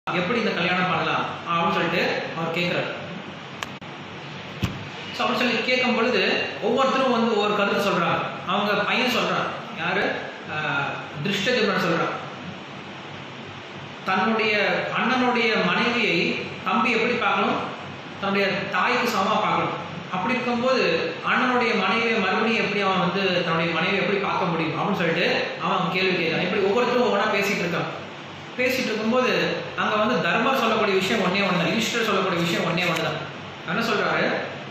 எப்படி இந்த கல்யாணம் பண்ணலாம் அப்படின்னு சொல்லிட்டு அவர் கேட்குறாரு ஸோ அப்படின்னு சொல்லி கேட்கும் பொழுது ஒவ்வொருத்தரும் வந்து ஒவ்வொரு கருத்து சொல்கிறாங்க அவங்க பையன் சொல்கிறான் யார் திருஷ்டஜுமன் சொல்கிறான் தன்னுடைய அண்ணனுடைய மனைவியை தம்பி எப்படி பார்க்கணும் தன்னுடைய தாய்க்கு சமமாக பார்க்கணும் அப்படி இருக்கும்போது அண்ணனுடைய மனைவியை மறுபடியும் எப்படி அவன் வந்து தன்னுடைய மனைவியை எப்படி பார்க்க முடியும் அப்படின்னு சொல்லிட்டு அவன் கேள்வி கேட்கிறான் இப்படி ஒவ்வொருத்தரும் ஒவ்வொன்றா பேசிட்டு இருக்கான் பேசிட்டு இருக்கும்போது அங்கே வந்து தர்மர் சொல்லக்கூடிய விஷயம் ஒன்றே ஒன்று தான் ஈஸ்வரர் சொல்லக்கூடிய விஷயம் ஒன்றே ஒன்று தான் என்ன சொல்கிறாரு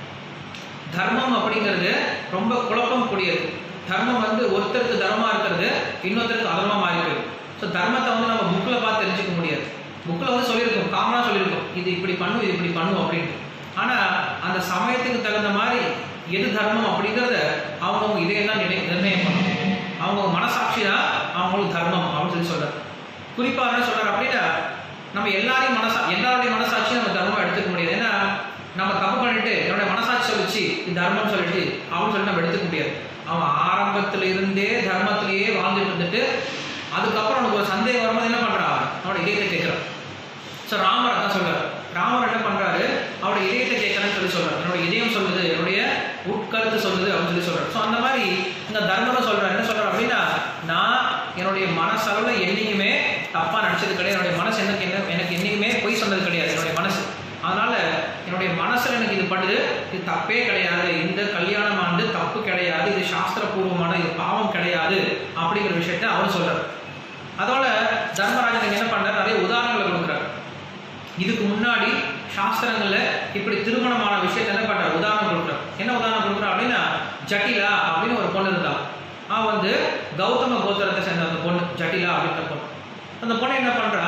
தர்மம் அப்படிங்கிறது ரொம்ப குழப்பம் கூடியது தர்மம் வந்து ஒருத்தருக்கு தர்மமாக இருக்கிறது இன்னொருத்தருக்கு அதர்மமாக மாறி போயிடும் ஸோ தர்மத்தை வந்து நம்ம புக்கில் பார்த்து தெரிஞ்சுக்க முடியாது புக்கில் வந்து சொல்லியிருக்கோம் காமனாக சொல்லியிருக்கோம் இது இப்படி பண்ணும் இது இப்படி பண்ணும் அப்படின்ட்டு ஆனால் அந்த சமயத்துக்கு தகுந்த மாதிரி எது தர்மம் அப்படிங்கிறத அவங்கவுங்க இதையெல்லாம் நினை நிர்ணயம் பண்ணணும் அவங்க மனசாட்சி தான் அவங்களுக்கு தர்மம் அப்படின்னு சொல்லி சொல்கிறார் குறிப்பாக என்ன சொல்கிறார் அப்படின்னா நம்ம எல்லாரையும் மனசா எல்லாருடைய மனசாட்சியும் நம்ம தர்மம் எடுத்துக்க முடியாது ஏன்னா நம்ம தப்பு பண்ணிட்டு என்னோட மனசாட்சி சொல்லிச்சு இது தர்மம் சொல்லிட்டு அப்படின்னு சொல்லிட்டு நம்ம எடுத்துக்க முடியாது அவன் ஆரம்பத்துல இருந்தே தர்மத்திலேயே வாழ்ந்துட்டு இருந்துட்டு அதுக்கப்புறம் அவனுக்கு ஒரு சந்தேகம் வரும்போது என்ன பண்றான் அவனோட இதயத்தை கேட்கிறான் ஸோ ராமர் அதான் சொல்றாரு ராமர் என்ன பண்றாரு அவருடைய இதயத்தை கேட்கறேன்னு சொல்லி சொல்றாரு என்னோட இதயம் சொல்லுது என்னுடைய உட்கருத்து சொல்லுது அப்படின்னு சொல்லி சொல்றாரு ஸோ அந்த மாதிரி இந்த தர்மரும் சொல்றாரு என்ன சொல்றாரு அப்படின்னா நான் என்னுடைய மனசளவில் என்னைக்குமே தப்பா நினைச்சது கிடையாது என்னுடைய மனசு எனக்கு என்ன எனக்கு என்னைக்குமே பொய் சொன்னது கிடையாது என்னுடைய மனசு அதனால என்னுடைய மனசுல எனக்கு இது பண்ணுது இது தப்பே கிடையாது இந்த கல்யாணம் ஆண்டு தப்பு கிடையாது இது சாஸ்திரபூர்வமான இது பாவம் கிடையாது அப்படிங்கிற விஷயத்த அவர் சொல்றாரு அதோட தர்மராஜன் என்ன பண்றாரு நிறைய உதாரணங்களை கொடுக்குறாரு இதுக்கு முன்னாடி சாஸ்திரங்கள்ல இப்படி திருமணமான விஷயத்த என்ன பண்றாரு உதாரணம் கொடுக்குறாரு என்ன உதாரணம் கொடுக்குறா அப்படின்னா ஜட்டிலா அப்படின்னு ஒரு பொண்ணு இருந்தா அவன் வந்து கௌதம கோத்திரத்தை சேர்ந்த அந்த பொண்ணு ஜட்டிலா அப்படின்ற பொண்ணு அந்த பொண்ணு என்ன பண்றா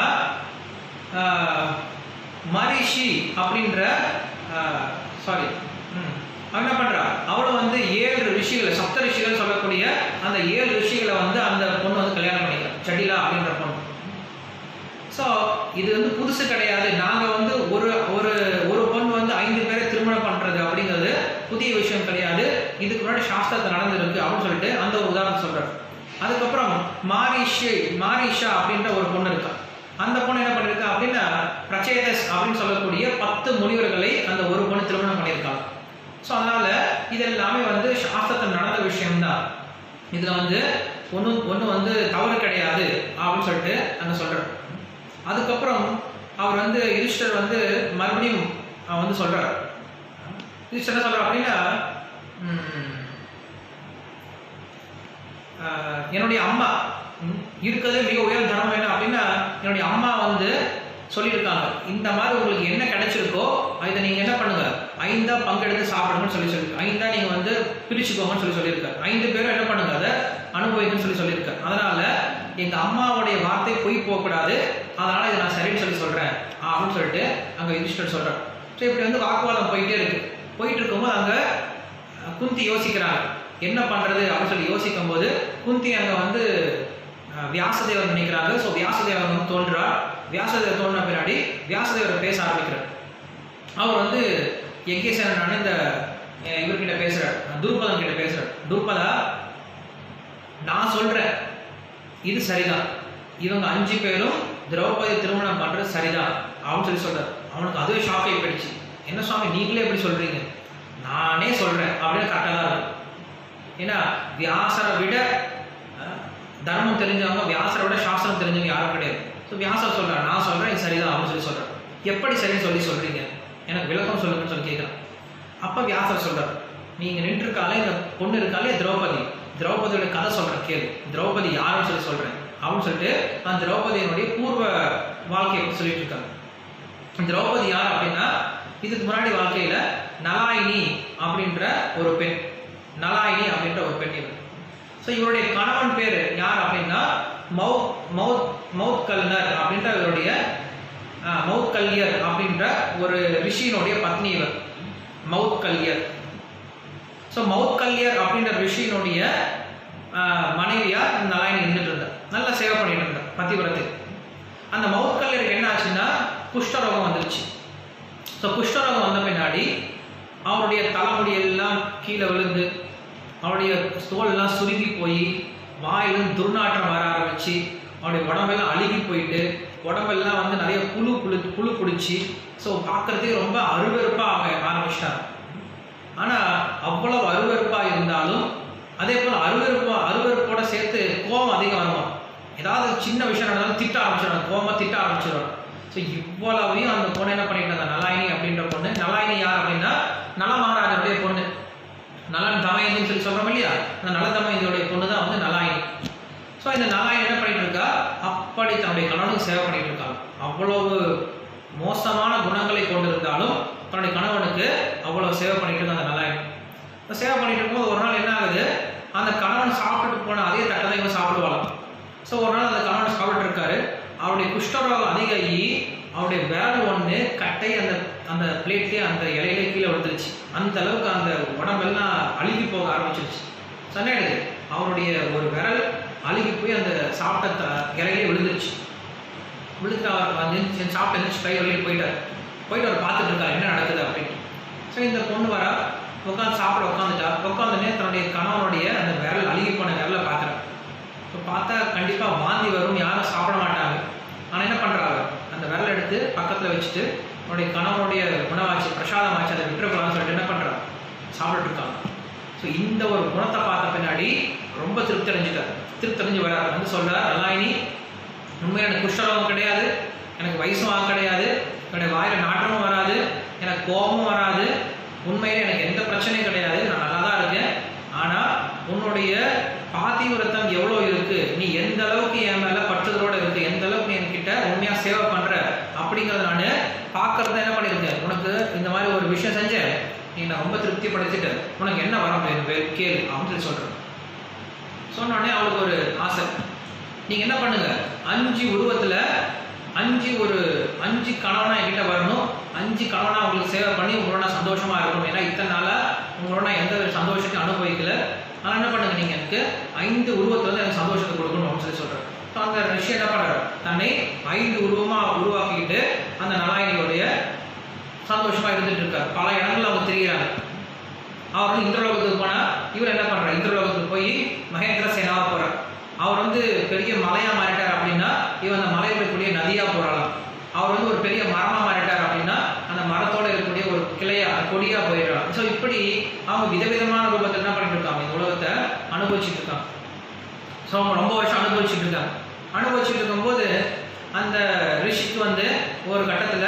ஆஹ், மரிஷி அப்படின்ற சாரி அவன் என்ன பண்றா அவளும் வந்து ஏழு ரிஷிகளை சப்த ரிஷிகள் சொல்லக்கூடிய அந்த ஏழு ரிஷிகளை வந்து அந்த பொண்ணு வந்து கல்யாணம் பண்ணிக்கிறா ஜட்டிலா அப்படின்ற பொண்ணு ஸோ இது வந்து புதுசு கிடையாது நாங்கள் வந்து ஒரு ஒரு ஒரு பொண்ணு வந்து ஐந்து பேரை திருமணம் பண்ணுறது அப்படிங்கிறது புதிய விஷயம் கிடையாது இதுக்கு முன்னாடி சாஸ்திரத்தில் நடந்திருக்கு அப்படின்னு சொல்லிட்டு அந்த ஒரு உதாரணம் சொல்கிறார் அதுக்கப்புறம் மாரிஷே மாரிஷா அப்படின்ற ஒரு பொண்ணு இருக்கா அந்த பொண்ணு என்ன பண்ணியிருக்கா அப்படின்னா பிரச்சேதஸ் அப்படின்னு சொல்லக்கூடிய பத்து முனிவர்களை அந்த ஒரு பொண்ணு திருமணம் பண்ணியிருக்காங்க ஸோ அதனால இது எல்லாமே வந்து சாஸ்திரத்தில் நடந்த விஷயம்தான் இதில் வந்து ஒன்றும் ஒன்றும் வந்து தவறு கிடையாது அப்படின்னு சொல்லிட்டு அங்கே சொல்கிறார் அதுக்கப்புறம் அவர் வந்து யுதிஷ்டர் வந்து மறுபடியும் அவர் வந்து சொல்றார் யுதிஷ்டர் என்ன சொல்றார் அப்படின்னா ம், ஆஹ், என்னுடைய அம்மா ம், இருக்கிறதுலே மிக உயர் தர்மம் என்ன அப்படின்னா என்னுடைய அம்மா வந்து சொல்லியிருக்காங்க இந்த மாதிரி உங்களுக்கு என்ன கிடைச்சிருக்கோ இதை நீங்க என்ன பண்ணுங்க ஐந்தா பங்கெடுத்து சாப்பிடுங்கன்னு சொல்லி சொல்லியிருக்காங்க ஐந்தா நீங்க வந்து பிரிச்சுக்கோங்கன்னு சொல்லி சொல்லியிருக்காரு ஐந்து பேரும் என்ன பண்ணுங்க அதை அனுபவிக்கணும்னு சொல்லி சொல்லியிருக்காரு அதனால எங்க அம்மாவுடைய வார்த்தை பொய் போகக்கூடாது அதனால இதை நான் சரின்னு சொல்லி சொல்றேன் அப்படின்னு சொல்லிட்டு அங்க யுதிஷ்டர் சொல்றார் ஸோ இப்படி வந்து வாக்குவாதம் போயிட்டே இருக்கு போயிட்டு இருக்கும்போது அங்க அஹ், குந்தி யோசிக்கிறாங்க என்ன பண்றது அப்படின்னு சொல்லி யோசிக்கும் போது குந்தி அங்க வந்து அஹ், வியாசதேவர் நினைக்கிறாங்க ஸோ வியாசதேவர் வந்து தோன்றார் வியாசதேவர் தோன்றின பின்னாடி வியாசதேவர் பேச ஆரம்பிக்கிறார் அவர் வந்து யஜ்யசேனன் இந்த அஹ், இவர்கிட்ட பேசுறார் துருபதன் கிட்ட பேசுறார் துருபதா நான் சொல்றேன் இது சரிதான் இவங்க அஞ்சு பேரும் திரௌபதி திருமணம் பண்றது சரிதான் அப்படின்னு சொல்லி சொல்றாரு அவனுக்கு அதுவே ஷாக் ஆகி போயிடுச்சு என்ன சுவாமி நீங்களே எப்படி சொல்றீங்க நானே சொல்றேன் அப்படின்னு கரெக்டாக தான் இருக்கும் ஏன்னா வியாசரை விட அஹ், தர்மம் தெரிஞ்சவங்க வியாசரை விட சாஸ்திரம் தெரிஞ்சவங்க யாரும் கிடையாது ஸோ வியாசர் சொல்றாரு நான் சொல்றேன் இது சரிதான் அப்படின்னு சொல்லி சொல்றேன் எப்படி சரின்னு சொல்லி சொல்றீங்க எனக்கு விளக்கம் சொல்லுங்கன்னு சொல்லி கேட்குறேன் அப்ப வியாசர் சொல்றாரு நீங்க நின்று இருக்காலே இந்த பொண்ணு இருக்காலே திரௌபதி திரௌபதியோட கதை சொல்றேன் கேளு திரௌபதி யாருன்னு சொல்லி சொல்றேன் அப்படின்னு சொல்லிட்டு அந்த திரௌபதியினுடைய பூர்வ வாழ்க்கையை பத்தி சொல்லிட்டு இருக்காங்க திரௌபதி யார் அப்படின்னா இதுக்கு முன்னாடி வாழ்க்கையில நலாயினி அப்படின்ற ஒரு பெண் நலாயினி அப்படின்ற ஒரு பெண் இவர் ஸோ இவருடைய கணவன் பேர் யார் அப்படின்னா மவுத் மவுத் மவுத் கல்னர் அப்படின்ற இவருடைய ஆஹ், மவுத் கல்யர் அப்படின்ற ஒரு ரிஷியினுடைய பத்னி இவர் மவுத் கல்யர் ஸோ மவுத் கல்யர் அப்படின்ற ரிஷியினுடைய ஆஹ், மனைவியா இந்த நலாயினி இருந்துட்டு இருந்தார் நல்லா சேவை பண்ணிட்டு இருந்தார் பத்திவிரத்தை அந்த மவுத் கல்யருக்கு என்ன ஆச்சுன்னா குஷ்டரோகம் வந்துருச்சு ஸோ குஷ்டரோகம் வந்த பின்னாடி அவருடைய தலைமுடி எல்லாம் கீழே விழுந்து அவருடைய தோலெல்லாம் சுருங்கி போய் வாயிலும் துர்நாற்றம் வர ஆரம்பிச்சு அவருடைய உடம்பெல்லாம் அழுகி போயிட்டு உடம்பெல்லாம் வந்து நிறைய புழு புழு புழு பிடிச்சி ஸோ பார்க்கறதுக்கே ரொம்ப அருவருப்பாக ஆரம்பிச்சிட்டார் ஆனால் அவ்வளவு அருவருப்பாக இருந்தாலும் அதே போல் அருவருப்பா அருவருப்போட சேர்த்து கோபம் அதிகம் வருமா ஏதாவது சின்ன விஷயம் நடந்தாலும் திட்ட ஆரம்பிச்சிடும் கோபமாக திட்ட ஆரம்பிச்சிடும் ஸோ இவ்வளவையும் அந்த பொண்ணு என்ன பண்ணிட்டு இருந்தா நலாயினி அப்படின்ற பொண்ணு நலாயினி யார் அப்படின்னா நல மகாராஜனுடைய பொண்ணு நலன் தமயந்தின்னு சொல்லி சொல்கிறோம் இல்லையா அந்த நல தமயந்தியோடைய பொண்ணு தான் வந்து நலாயினி ஸோ இந்த நாராயணன் என்ன பண்ணிட்டு இருக்கா அப்படி தன்னுடைய கணவனுக்கு சேவை பண்ணிட்டு இருக்காங்க அவ்வளவு மோசமான குணங்களை கொண்டிருந்தாலும் தன்னுடைய கணவனுக்கு அவ்வளவு சேவை பண்ணிட்டு இருக்க அந்த நாராயணன் இப்போ சேவை பண்ணிட்டு இருக்கும்போது ஒரு நாள் என்ன ஆகுது அந்த கணவன் சாப்பிட்டுட்டு போன அதே தட்டை தான் இவங்க சாப்பிடுவாங்க ஸோ ஒரு நாள் அந்த கணவன் சாப்பிட்டு இருக்காரு அவருடைய குஷ்டரோகம் அதிகமாகி அவருடைய விரல் ஒன்று கட்டை அந்த அந்த பிளேட்லேயே அந்த இலையிலே கீழே விழுந்துருச்சு அந்த அளவுக்கு அந்த உடம்பெல்லாம் அழுகி போக ஆரம்பிச்சிருச்சு சொன்னாயிடுது அவருடைய ஒரு விரல் அழுகி போய் அந்த சாப்பிட்ட த- இலையிலே விழுந்துருச்சு விழுந்து அவர் வந்து சரி, சாப்பிட்டு எழுந்திரிச்சு கை வழியில் போயிட்டார் போயிட்டு அவர் பார்த்துட்டு இருக்கார் என்ன நடக்குது அப்படின்னு ஸோ இந்த பொண்ணு வர உட்காந்து சாப்பிட உட்காந்துட்டா உட்காந்துனே தன்னுடைய கணவனுடைய அந்த விரல் அழுகி போன விரலை பார்க்குறேன் இப்போ பார்த்தா கண்டிப்பாக வாந்தி வரும் யாரும் சாப்பிட மாட்டாங்க ஆனால் என்ன பண்ணுறாங்க அந்த விரல் எடுத்து பக்கத்தில் வச்சுட்டு அவருடைய கணவனுடைய உணவாச்சு பிரசாதமாச்சு அதை விட்டுறக்கூடாதுன்னு சொல்லிட்டு என்ன பண்ணுறாங்க சாப்பிட்டுட்டு இருக்காங்க ஸோ இந்த ஒரு குணத்தை பார்த்த பின்னாடி ரொம்ப திருப்தி அடைஞ்சிட்டார் திருப்தி அடைஞ்சு வரார் வந்து சொல்றார் நலாயினி உண்மையாக எனக்கு குஷ்டரோகம் கிடையாது எனக்கு வயசும் ஆக கிடையாது என்னுடைய வாயில நாட்டமும் வராது எனக்கு கோபமும் வராது உண்மையிலே எனக்கு எந்த பிரச்சனையும் கிடையாது நான் நல்லா தான் இருக்கேன் ஆனால் உன்னுடைய பாதிவிரத்தம் எவ்வளோ இருக்கு நீ எந்த அளவுக்கு என் மேல பற்றுதலோட இருக்கு எந்த அளவுக்கு நீ என்கிட்ட உண்மையா சேவை பண்ற அப்படிங்கறத நான் பார்க்கறத என்ன பண்ணியிருக்கேன் உனக்கு இந்த மாதிரி ஒரு விஷயம் செஞ்சேன் நீ நான் ரொம்ப திருப்திப்படுத்திட்டு உனக்கு என்ன வரம் வேணும் வே- கேளு அப்படின்னு சொல்லி சொல்றேன் சொன்ன உடனே அவளுக்கு ஒரு ஆசை நீங்க என்ன பண்ணுங்க அஞ்சு உருவத்துல அஞ்சு ஒரு அஞ்சு கணவனா என்கிட்ட வரணும் அஞ்சு கணவனா உங்களுக்கு சேவை பண்ணி உங்களோட நான் சந்தோஷமா இருக்கணும் ஏன்னா இத்தனை நாளா உங்களோட நான் எந்த ஒரு சந்தோஷத்தையும் அனுபவிக்கல ஆனால் என்ன பண்ணுங்க நீங்க எனக்கு ஐந்து உருவத்துல இருந்து எனக்கு சந்தோஷத்தை கொடுக்கணும் அப்படின்னு சொல்லி சொல்றேன் ஸோ அந்த ரிஷி என்ன பண்றாரு தன்னை ஐந்து உருவமா உருவாக்கிக்கிட்டு அந்த நலாயினியோடைய சந்தோஷமா இருந்துட்டு இருக்காரு பல இடங்கள்ல அவங்க தெரிகிறாங்க அவர் வந்து இந்திரலோகத்துக்கு போனா இவர் என்ன பண்றாரு இந்திரலோகத்துக்கு போய் மகேந்திர சேனாவா போறார் அவர் வந்து பெரிய மலையா மாறிட்டார் அப்படின்னா இவன் அந்த மலையில் இருக்கக்கூடிய நதியா போறாளாம் அவர் வந்து ஒரு பெரிய மரமா மாறிட்டார் அப்படின்னா அந்த மரத்தோட இருக்கக்கூடிய ஒரு கிளையா கொடியா போயிடுறாங்க ஸோ இப்படி அவங்க விதவிதமான ரூபத்தில் என்ன பண்ணிட்டு இருக்காங்க இந்த உலகத்தை அனுபவிச்சுட்டு இருக்காங்க ஸோ அவங்க ரொம்ப வருஷம் அனுபவிச்சுட்டு இருக்காங்க அனுபவிச்சுட்டு இருக்கும்போது அந்த ரிஷிக்கு வந்து ஒரு கட்டத்தில்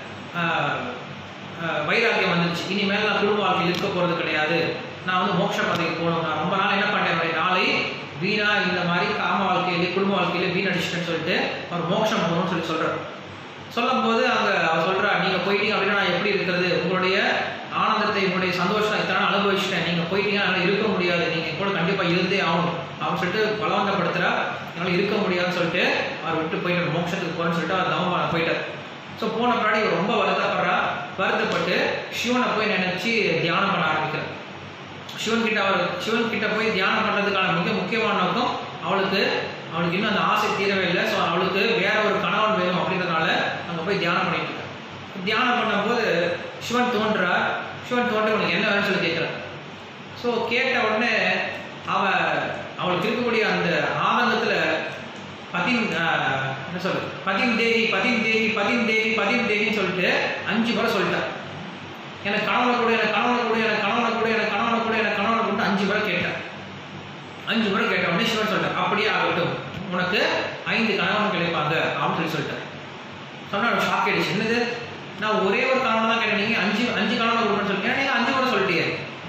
வைராக்கியம் வந்துருச்சு இனிமேல் நான் குடும்ப வாழ்க்கையில் இருக்க போகிறது கிடையாது நான் வந்து மோட்ச பதவிக்கு போகணும் நான் ரொம்ப நாள் என்ன பண்ணேன் என்னுடைய நாளை வீணா இந்த மாதிரி காம வாழ்க்கையிலே குடும்ப வாழ்க்கையிலே வீணடிச்சிட்டேன்னு சொல்லிட்டு அவர் மோட்சம் போகணும்னு சொல்லி சொல்கிறார் சொல்லும்போது அங்கே அவர் சொல்றா நீங்கள் போயிட்டீங்க அப்படின்னா நான் எப்படி இருக்கிறது உங்களுடைய ஆனந்தத்தை உங்களுடைய சந்தோஷம் இத்தனை நாள் அனுபவிச்சிட்டேன் நீங்கள் போயிட்டீங்க என்னால் இருக்க முடியாது நீங்கள் கூட கண்டிப்பாக இருந்தே ஆகணும் அப்படின்னு சொல்லிட்டு பலவந்தப்படுத்துறா என்னால் இருக்க முடியாதுன்னு சொல்லிட்டு அவர் விட்டு போயிட்டார் மோட்சத்துக்கு போறேன்னு சொல்லிட்டு அவர் தவம் போயிட்டார் ஸோ போன பின்னாடி இவர் ரொம்ப வருத்தப்படுறா வருத்தப்பட்டு சிவனை போய் நினைச்சு தியானம் பண்ண ஆரம்பிக்கிறார் சிவன் கிட்ட அவர் சிவன் கிட்ட போய் தியானம் பண்றதுக்கான மிக முக்கியமான நோக்கம் அவளுக்கு அவளுக்கு இன்னும் அந்த ஆசை தீரவே இல்லை ஸோ அவளுக்கு வேற ஒரு கணவன் வேணும் அப்படின்றதுனால அங்கே போய் தியானம் பண்ணிட்டு இருக்கா தியானம் பண்ணும்போது சிவன் தோன்றா சிவன் தோன்ற உனக்கு என்ன வேணும்னு சொல்லி கேட்குறான் ஸோ கேட்ட உடனே அவ அவளுக்கு இருக்கக்கூடிய அந்த ஆதங்கத்தில் பதின் ஆஹ், என்ன சொல்லு பதின் தேவி பதின் தேவி பதின் தேவி பதின் தேவின்னு சொல்லிட்டு அஞ்சு முறை சொல்லிட்டா எனக்கு கணவனை கூட எனக்கு கணவனை கூட எனக்கு கணவனை கூட எனக்கு கணவனை கூட எனக்கு கணவனை கூட அஞ்சு முறை கேட்டேன் அஞ்சு முறை கேட்ட உடனே சிவன் சொல்லிட்டார் அப்படியே ஆகட்டும் உனக்கு ஐந்து கணவன் கிடைப்பாங்க அப்படின்னு சொல்லி சொல்லிட்டேன் சொன்னா ஷாக் ஆயிடுச்சு என்னது நான் ஒரே ஒரு கணவன் தான் கேட்டேன் நீங்க அஞ்சு அஞ்சு கணவன் கொடுக்கணும்னு சொல்லி நீங்க அஞ்சு முறை சொல்லிட்டியே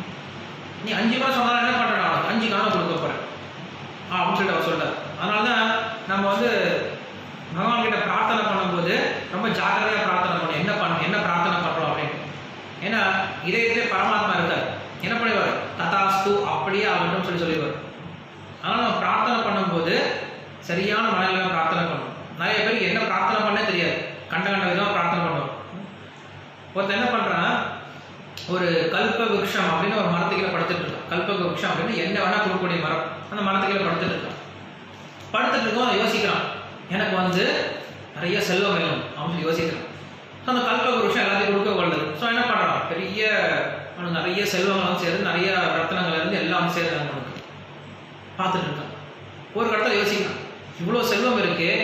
நீ அஞ்சு முறை சொன்னா என்ன பண்றேன் நான் உனக்கு அஞ்சு கணவன் கொடுக்க போறேன் ஆ அப்படின்னு சொல்லிட்டு அவர் சொல்றார் அதனால தான் நம்ம வந்து பகவான் கிட்ட பிரார்த்தனை பண்ணும்போது ரொம்ப ஜாக்கிரதையா பிரார்த்தனை பண்ணணும் என்ன பண்ண என்ன பிரார்த்தனை பண்றோம் அப்படின்னு ஏன்னா இதயத்திலே பரமாத்மா இருக்கார் என்ன பண்ணுவார் ததாஸ்து அப்படியே ஆகட்டும் சொல்லி சொல்லிடுவார் ஆனால் நம்ம பிரார்த்தனை பண்ணும்போது சரியான மனநிலை பிரார்த்தனை பண்ணணும் நிறைய பேருக்கு என்ன பிரார்த்தனை பண்ணே தெரியாது கண்ட கண்ட விதமாக பிரார்த்தனை பண்ணுவோம் ஒருத்தன் என்ன பண்றான் ஒரு கல்ப விருட்சம் அப்படின்னு ஒரு மரத்துக்கீழே படுத்துட்டு இருக்கான் கல்ப விருட்சம் அப்படின்னு என்ன வேணா கொடுக்கக்கூடிய மரம் அந்த மரத்துக்கீழே படுத்துட்டு இருக்கான் படுத்துட்டு இருக்கோம் அவன் யோசிக்கிறான் எனக்கு வந்து நிறைய செல்வம் வேணும் அப்படின்னு சொல்லி யோசிக்கிறான் ஸோ அந்த கல்ப விருட்சம் எல்லாத்தையும் கொடுக்க கொள்ளுது ஸோ என்ன பண்றான் பெரிய அவனுக்கு நிறைய செல்வங்களும் சேர்ந்து நிறைய ரத்னங்கள் இருந்து எல்லாம் வந்து சேர்ந்தாங்க அவனுக்கு பார்த்துட்டு இருக்கான் ஒரு இடத்துல யோசிக்கிறான் இவ்வளோ செல்வம் இருக்கு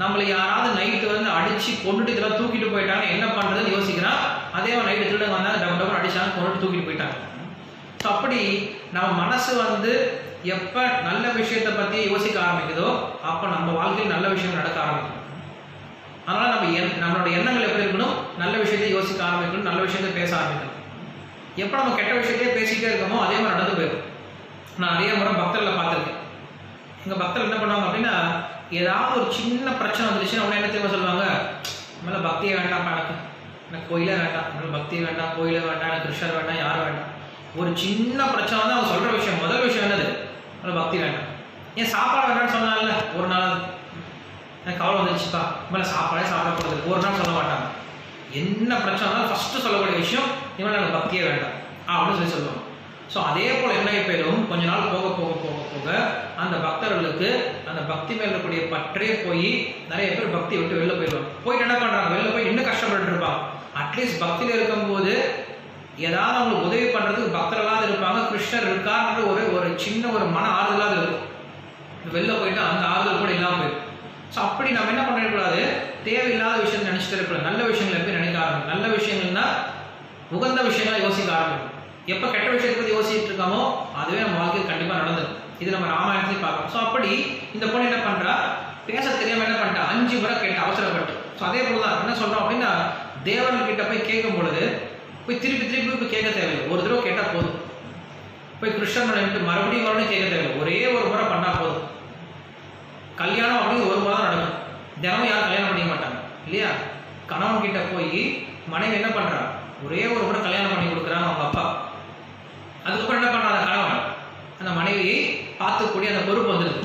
நம்மளை யாராவது நைட்டு வந்து அடிச்சு கொண்டுட்டு இதெல்லாம் தூக்கிட்டு போயிட்டாங்க என்ன பண்றதுன்னு யோசிக்கிறான் அதே நைட்டு திருடங்க வந்தாங்க டபுள் டபுள் அடிச்சாங்க கொண்டுட்டு தூக்கிட்டு போயிட்டாங்க ஸோ அப்படி நம்ம மனசு வந்து எப்போ நல்ல விஷயத்தை பற்றி யோசிக்க ஆரம்பிக்குதோ அப்போ நம்ம வாழ்க்கையில் நல்ல விஷயம் நடக்க ஆரம்பிக்கும் அதனால நம்ம எண் நம்மளோட எண்ணங்கள் எப்படி இருக்கணும் நல்ல விஷயத்தை யோசிக்க ஆரம்பிக்கணும் நல்ல விஷயத்தை பேச ஆரம்பிக்கணும் எப்போ நம்ம கெட்ட விஷயத்தையே பேசிக்கிட்டே இருக்கோமோ அதே மாதிரி நடந்து போயிடும் நான் நிறைய முறை பக்தர்களை பார்த்துருக்கேன் எங்கள் பக்தர்கள் என்ன பண்ணுவாங்க அப்படின்னா ஏதாவது ஒரு சின்ன பிரச்சனை வந்துருச்சுன்னா உடனே என்ன தெரியுமா சொல்லுவாங்க மேலே பக்தியே வேண்டாம்ப்பா எனக்கு எனக்கு கோயிலே வேண்டாம் மேலே பக்தியே வேண்டாம் கோயிலே வேண்டாம் எனக்கு கிருஷ்ணர் வேண்டாம் யாரும் வேண்டாம் ஒரு சின்ன பிரச்சனை வந்து அவங்க சொல்கிற விஷயம் முதல் விஷயம் என்னது மேலே பக்தி வேண்டாம் ஏன் சாப்பாடு வேண்டாம்னு சொன்னால ஒரு நாள் எனக்கு கவலை வந்துருச்சுப்பா மேலே சாப்பாடே சாப்பிடக்கூடாது ஒரு நாள் சொல்ல மாட்டாங்க என்ன பிரச்சனை இருந்தாலும் ஃபஸ்ட்டு சொல்லக்கூடிய விஷயம் இவன் எனக்கு பக்தியே வேண்டாம் அப்படின்னு சொல்லி சொல்லுவாங்க ஸோ அதே போல் என்ன போயிடும் கொஞ்ச நாள் போக போக போக போக அந்த பக்தர்களுக்கு அந்த பக்தி மேல இருக்கக்கூடிய பற்றே போய் நிறைய பேர் பக்தி விட்டு வெளில போயிடுவாங்க போயிட்டு என்ன பண்றாங்க வெளில போய் இன்னும் கஷ்டப்பட்டு இருப்பாங்க அட்லீஸ்ட் பக்தியில் இருக்கும்போது ஏதாவது அவங்களுக்கு உதவி பண்றதுக்கு பக்தர்களாக இருப்பாங்க கிருஷ்ணர் இருக்காருன்ற ஒரு ஒரு சின்ன ஒரு மன ஆறுதலாக இருக்கும் வெளில போயிட்டு அந்த ஆறுதல் கூட இல்லாமல் போயிடும் ஸோ அப்படி நம்ம என்ன பண்ணிடக்கூடாது தேவையில்லாத விஷயம் நினைச்சிட்டு இருக்கக்கூடாது நல்ல விஷயங்களை எப்படி நினைக்க ஆரம்பிக்கும் நல்ல விஷயங்கள்னா உகந்த விஷயங்களை யோசிக்க ஆரம்பிக்கும் எப்போ கெட்ட விஷயத்தை பற்றி யோசிச்சுட்டு இருக்கோமோ அதுவே நம்ம வாழ்க்கையில் கண்டிப்பாக நடந்துடும் இது நம்ம ராமாயணத்தையும் பார்க்கணும் ஸோ அப்படி இந்த பொண்ணு என்ன பண்ணுறா பேச தெரியாம என்ன பண்ணிட்டா அஞ்சு முறை கேட்ட அவசரப்பட்டு ஸோ அதே போல தான் என்ன சொல்கிறோம் அப்படின்னா தேவன்கிட்ட போய் கேட்கும் பொழுது போய் திருப்பி திருப்பி போய் கேட்க தேவையில்லை ஒரு தடவை கேட்டால் போதும் போய் கிருஷ்ணனோட மறுபடியும் மறுபடியும் கேட்க தேவையில்லை ஒரே ஒரு முறை பண்ணால் போதும் கல்யாணம் அப்படின்னு ஒரு முறை தான் நடக்கும் தினமும் யாரும் கல்யாணம் பண்ணிக்க மாட்டாங்க இல்லையா கணவன் கிட்ட போய் மனைவி என்ன பண்றா ஒரே ஒரு முறை கல்யாணம் பண்ணி கொடுக்குறாங்க அவங்க அப்பா அதுக்கப்புறம் என்ன பண்றாங்க கணவன் அந்த மனைவியை பார்த்துக்கூடிய அந்த பொறுப்பு வந்துடுது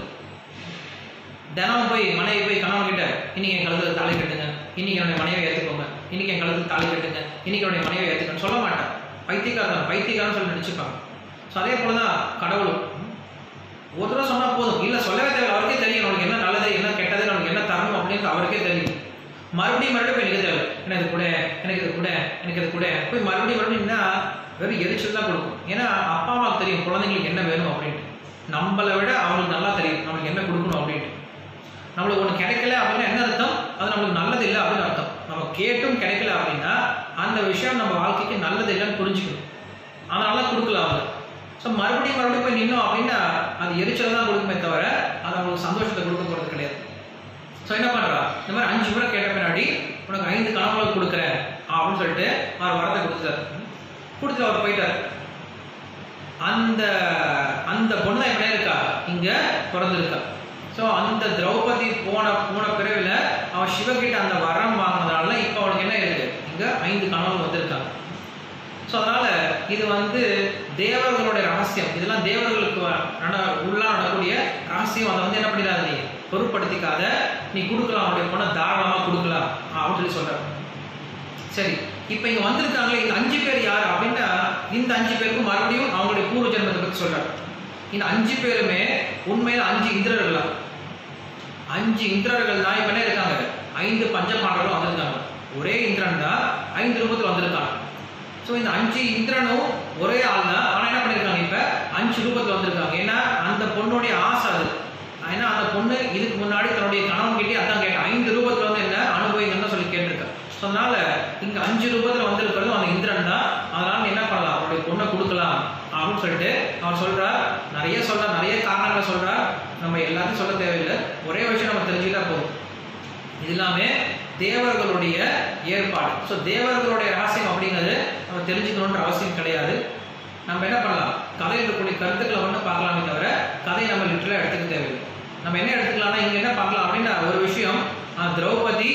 தினமும் போய் மனைவி போய் கணவன் கிட்ட இன்னைக்கு என் கழுத்துல தாலி கட்டுங்க இன்னைக்கு என்னுடைய மனைவியை ஏற்றுக்கோங்க இன்னைக்கு என் கழுத்துல தாலி கட்டுங்க இன்னைக்கு என்னுடைய மனைவியை ஏற்றுக்கன்னு சொல்ல மாட்டேன் பைத்தியக்காரன் பைத்தியக்காரன் சொல்லி நினைச்சுப்பாங்க ஸோ அதே போல தான் கடவுளும் ஒரு தடவை சொன்னா போதும் இல்ல சொல்லவே தேவை அவருக்கே தெரியும் உனக்கு என்ன நல்லது என்ன கெட்டது உனக்கு என்ன தரணும் அப்படின்னு அவருக்கே தெரியும் மறுபடியும் மறுபடியும் போய் நிற்க தேவை எனக்கு இது கூட எனக்கு இது கூட எனக்கு இது கூட போய் மறுபடியும் மறுபடியும் வெறும் எரிச்சல் தான் கொடுக்கும் ஏன்னா அப்பா அம்மாவுக்கு தெரியும் குழந்தைங்களுக்கு என்ன வேணும் அப்படின்ட்டு நம்மளை விட அவங்களுக்கு நல்லா தெரியும் நம்மளுக்கு என்ன கொடுக்கணும் அப்படின்ட்டு நம்மளுக்கு ஒன்று கிடைக்கல அப்படின்னா என்ன அர்த்தம் அது நம்மளுக்கு நல்லது இல்லை அப்படின்னு அர்த்தம் நம்ம கேட்டும் கிடைக்கல அப்படின்னா அந்த விஷயம் நம்ம வாழ்க்கைக்கு நல்லது இல்லைன்னு புரிஞ்சுக்கணும் அதனால கொடுக்கல அவங்க ஸோ மறுபடியும் மறுபடியும் போய் நின்னோம் அப்படின்னா அது எரிச்சல் தான் கொடுக்குமே தவிர அது அவங்களுக்கு சந்தோஷத்தை கொடுக்க போகிறது கிடையாது ஸோ என்ன பண்ணுறா இந்த மாதிரி அஞ்சு முறை கேட்ட பின்னாடி உனக்கு ஐந்து கனவுகள் கொடுக்குறேன் அப்படின்னு சொல்லிட்டு அவர் வரத்தை கொடுத்தாரு கொடுத்துட்டு அவர் போயிட்டார் அந்த அந்த பொண்ணு என்ன இருக்கா இங்க பிறந்திருக்கா ஸோ அந்த திரௌபதி போன போன பிறவில அவன் சிவகிட்ட அந்த வரம் வாங்கினதால இப்போ அவனுக்கு என்ன இருக்கு இங்க ஐந்து கனவுகள் வந்திருக்காங்க ஸோ அதனால இது வந்து தேவர்களுடைய ரகசியம் இதெல்லாம் தேவர்களுக்கு வ- நட உள்ளா நடக்கூடிய ரகசியம் அதை வந்து என்ன பண்ணிடாத நீ பொருட்படுத்திக்காத நீ கொடுக்கலாம் அவனுடைய பணம் தாராளமாக கொடுக்கலாம் அப்படின்னு சொல்லி சொல்ற சரி இப்போ இங்க வந்திருக்காங்களே இந்த அஞ்சு பேர் யார் அப்படின்னா இந்த அஞ்சு பேருக்கும் மறுபடியும் அவங்களுடைய பூர்வ ஜென்மத்தை பற்றி சொல்றாரு இந்த அஞ்சு பேருமே உண்மையில அஞ்சு இந்திரர்களா அஞ்சு இந்திரர்கள் தான் இப்ப என்ன இருக்காங்க ஐந்து பஞ்சபாண்டவர்களும் வந்திருக்காங்க ஒரே இந்திரன் தான் ஐந்து ரூபத்தில் வந்திருக்காங்க ஸோ இந்த அஞ்சு இந்திரனும் ஒரே ஆள் தான் ஆனால் என்ன பண்ணியிருக்காங்க இப்போ அஞ்சு ரூபத்தில் வந்திருக்காங்க ஏன்னா அந்த பொண்ணுடைய ஆசை அது ஏன்னா அந்த பொண்ணு இதுக்கு முன்னாடி தன்னுடைய கணவன் கிட்டே அதான் கேட்டேன் ஐந்து ரூபத்தில் வந்து என்ன அனுபவிங்கன்னு சொல்லி கேட்டிருக்கேன் ஸோ அதனால இங்க அஞ்சு ரூபத்தில் வந்திருக்கிறதும் அந்த இந்திரன் தான் அதனால நீ என்ன பண்ணலாம் அவருடைய பொண்ணை கொடுக்கலாம் அப்படின்னு சொல்லிட்டு அவர் சொல்றார் நிறைய சொல்றார் நிறைய காரணங்களை சொல்றார் நம்ம எல்லாத்தையும் சொல்ல தேவையில்லை ஒரே விஷயம் நம்ம தெரிஞ்சுக்கிட்டா போதும் இது எல்லாமே தேவர்களுடைய ஏற்பாடு ஸோ தேவர்களுடைய ரகசியம் அப்படிங்கிறது நம்ம தெரிஞ்சுக்கணுன்ற அவசியம் கிடையாது நம்ம என்ன பண்ணலாம் கதையில் இருக்கக்கூடிய கருத்துக்களை மட்டும் பார்க்கலாமே தவிர கதையை நம்ம லிட்டரலாக எடுத்துக்க தேவையில்லை நம்ம என்ன எடுத்துக்கலாம்னா இங்கே என்ன பார்க்கலாம் அப்படின்னா ஒரு விஷயம் அந்த திரௌபதி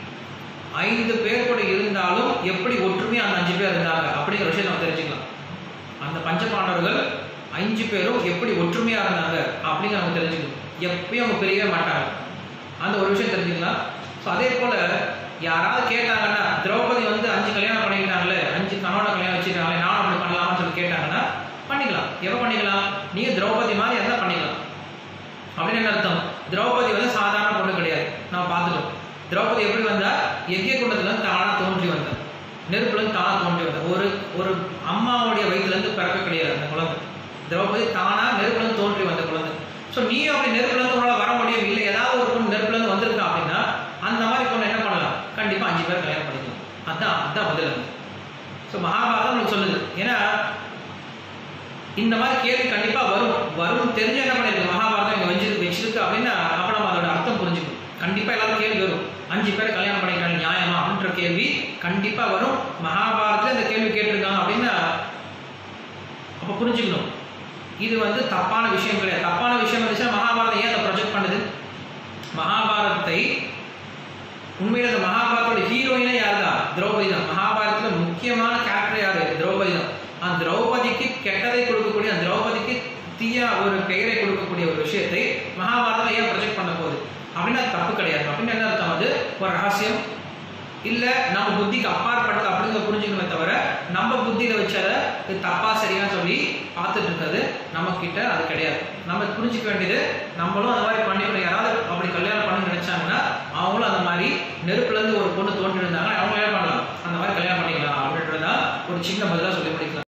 ஐந்து பேர் கூட இருந்தாலும் எப்படி ஒற்றுமையா அந்த அஞ்சு பேர் இருந்தாங்க அப்படிங்கிற விஷயம் நம்ம தெரிஞ்சுக்கலாம் அந்த பஞ்சபாண்டவர்கள் அஞ்சு பேரும் எப்படி ஒற்றுமையா இருந்தாங்க அப்படிங்கிற நம்ம தெரிஞ்சுக்கணும் எப்பயும் அவங்க பிரியவே மாட்டாங்க அந்த ஒரு விஷயம் தெரிஞ்சுக்கலாம் ஸோ அதே போல யாராவது கேட்டாங்கன்னா திரௌபதி வந்து அஞ்சு கல்யாணம் பண்ணிக்கிட்டாங்களே அஞ்சு கணவனை கல்யாணம் வச்சுருக்காங்களே நானும் அப்படி பண்ணலாம்னு சொல்லி கேட்டாங்கன்னா பண்ணிக்கலாம் எப்போ பண்ணிக்கலாம் நீங்க திரௌபதி மாதிரி இருந்தால் பண்ணிக்கலாம் அப்படின்னு என்ன அர்த்தம் திரௌபதி வந்து சாதாரண பொண்ணு கிடையாது நம்ம பார்த்துட்டோம் திரௌபதி எப்படி வந்தா யஜ்ய குண்டத்துல இருந்து தானா தோன்றி வந்தா நெருப்புல இருந்து தானா தோன்றி வந்தா ஒரு ஒரு அம்மாவுடைய வயிற்றுல இருந்து பிறக்க கிடையாது அந்த குழந்தை திரௌபதி தானா நெருப்புல இருந்து தோன்றி வந்த குழந்தை ஸோ நீயும் அப்படி நெருப்புல இருந்து உங்களால வர முடியும் இல்லை ஏதாவது ஒரு பொண்ணு நெருப்புல இருந்து வந்திருக்கா அப்படின்னா அந்த மாதிரி பொண்ணு என்ன பண்ணலாம் கண்டிப்பாக அஞ்சு பேர் கல்யாணம் பண்ணிக்கலாம் அதான் அதான் பதில் அது ஸோ மகாபாரதம் உங்களுக்கு சொல்லுது ஏன்னா இந்த மாதிரி கேள்வி கண்டிப்பாக வரும் வரும் தெரிஞ்சு என்ன பண்ணிருக்கு மகாபாரதம் இங்கே வச்சிருக்கு வச்சிருக்கு அப்படின்னா அப்போ நம்ம அதோட அர்த்தம் புரிஞ்சுக்கணும் கண்டிப்பாக எல்லாரும் கேள்வி வரும் அஞ்சு பேர் கல்யாணம் பண்ணிக்கிறாங்க நியாயமா அப்படின்ற கேள்வி கண்டிப்பாக வரும் மகாபாரதத்தில் இந்த கேள்வி கேட்டிருக்காங்க அப்படின்னா அப்போ புரிஞ்சுக்கணும் இது வந்து தப்பான விஷயம் கிடையாது தப்பான விஷயம் இருந்துச்சுன்னா மகாபாரதம் ஏன் அதை ப்ரொஜெக்ட் பண்ணுது மகாபாரதத்தை உண்மையில அந்த மகாபாரதோட ஹீரோயினே யார் தான் திரௌபதி தான் மகாபாரதத்தில் முக்கியமான கேரக்டர் யாரு திரௌபதி தான் அந்த திரௌபதிக்கு கெட்டதை கொடுக்கக்கூடிய அந்த திரௌபதிக்கு தீய ஒரு பெயரை கொடுக்கக்கூடிய ஒரு விஷயத்தை மகாபாரதம் ஏன் ப்ரொஜெக்ட் பண்ண போகுது அப்படின்னா அது தப்பு கிடையாது அப்படின்னு என்ன அர்த்தம் அது ஒரு ரகசியம் இல்லை நம்ம புத்திக்கு அப்பாற்பட்டது அப்படிங்கிற புரிஞ்சுக்கணுமே தவிர நம்ம புத்தியில வச்சு அதை இது தப்பா சரியா சொல்லி பார்த்துட்டு இருக்கிறது நம்ம கிட்ட அது கிடையாது நம்ம புரிஞ்சுக்க வேண்டியது நம்மளும் அந்த மாதிரி பண்ணிக்கணும் யாராவது அப்படி கல்யாணம் பண்ணணும்னு நினைச்சாங்கன்னா அவங்களும் அந்த மாதிரி நெருப்புல இருந்து ஒரு பொண்ணு தோன்றி இருந்தாங்கன்னா அவங்க என்ன பண்ணலாம் அந்த மாதிரி கல்யாணம் பண்ணிக்கலாம் அப்படின்றதா ஒரு சின்ன பதிலாக சொல்லி முடிக்கலாம்